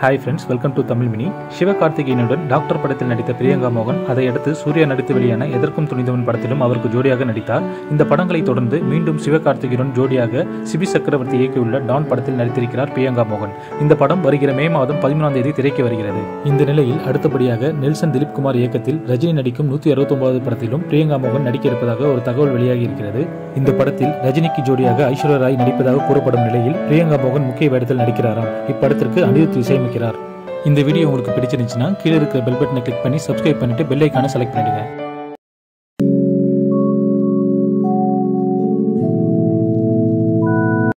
hi friends welcome to Tamil mini சிவகார்த்திகேயனுடன் doctor படத்தில் நடித்த பிரியங்கா மோகன் அதையடுத்து சூர்யா நடித்து வெளியான எதற்கும் துணிந்தவன் படத்திலும் அவருக்கு ஜோடியாக நடித்தார் இந்த படங்களை தொடர்ந்து மீண்டும் சிவகார்த்திகேயனுடன் ஜோடியாக சிபி சக்கரவர்த்தி இயக்கியுள்ள டான் படத்தில் நடித்திருக்கிறார் பிரியங்கா மோகன் இந்த படம் வருகிற மே மாதம் பதிமூணாம் தேதி திரைக்கு வருகிறது இந்த நிலையில் அடுத்தபடியாக நெல்சன் திலீப் குமார் இயக்கத்தில் ரஜினி நடிக்கும் நூற்றி அறுபத்தொன்பதாவது படத்திலும் பிரியங்கா மோகன் நடிக்க இருப்பதாக ஒரு தகவல் வெளியாகி இருக்கிறது இந்த படத்தில் ரஜினிக்கு ஜோடியாக ஐஸ்வர்யா ராய் நடிப்பதாக கூறப்படும் நிலையில் பிரியங்கா மோகன் முக்கிய வேடத்தில் நடிக்கிறாராம் இப்படத்திற்கு அனிருத் இசையமைக்கிறார் இந்த வீடியோ உங்களுக்கு பிடிச்சிருந்துச்சுன்னா கீழே இருக்கிற பெல் பட்டனை கிளிக் பண்ணி சப்ஸ்கிரைப் பண்ணிட்டு பெல் ஐக்கானை செலக்ட் பண்ணிடுங்க